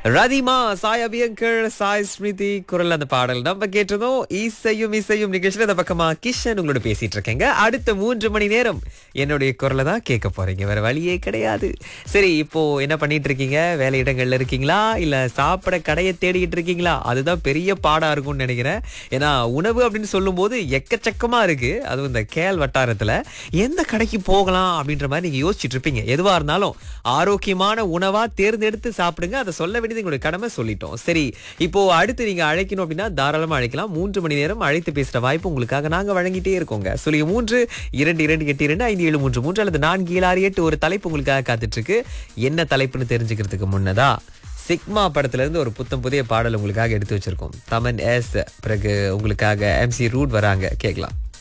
ரதிமா சாய் அபியங்கர் சாய் ஸ்மிருதி குரல் அந்த பாடல் நம்ம கேட்டதும் இசையும் இசையும் நிகழ்ச்சியில் இந்த பக்கமா கிஷன் உங்களோட பேசிட்டு இருக்கேங்க அடுத்த மூன்று மணி நேரம் என்னுடைய குரலை தான் கேட்க போறீங்க வேற வழியே கிடையாது சரி இப்போ என்ன பண்ணிட்டு இருக்கீங்க வேலை இடங்கள்ல இருக்கீங்களா இல்ல சாப்பிட கடையை தேடிட்டு இருக்கீங்களா அதுதான் பெரிய பாடா இருக்கும்னு நினைக்கிறேன் ஏன்னா உணவு அப்படின்னு சொல்லும்போது எக்கச்சக்கமா இருக்கு அதுவும் இந்த கேல் வட்டாரத்துல எந்த கடைக்கு போகலாம் அப்படின்ற மாதிரி நீங்க யோசிச்சுட்டு இருப்பீங்க எதுவா இருந்தாலும் ஆரோக்கியமான உணவா தேர்ந்தெடுத்து சாப்பிடுங்க அதை சொல்ல வேண்டியது எங்களுடைய கடமை சொல்லிட்டோம் சரி இப்போ அடுத்து நீங்க அழைக்கணும் அப்படின்னா தாராளமா அழைக்கலாம் மூன்று மணி நேரம் அழைத்து பேசுற வாய்ப்பு உங்களுக்காக நாங்க வழங்கிட்டே இருக்கோங்க சொல்லிய மூன்று இரண்டு இரண்டு எட்டு இரண்டு ஐந்து ஏழு மூன்று மூன்று அல்லது நான்கு ஏழு ஆறு எட்டு ஒரு தலைப்பு உங்களுக்காக காத்துட்டு இருக்கு என்ன தலைப்புன்னு தெரிஞ்சுக்கிறதுக்கு முன்னதா சிக்மா படத்துல இருந்து ஒரு புத்தம் புதிய பாடல் உங்களுக்காக எடுத்து வச்சிருக்கோம் தமன் எஸ் பிறகு உங்களுக்காக எம்சி ரூட் வராங்க கேட்கலாம்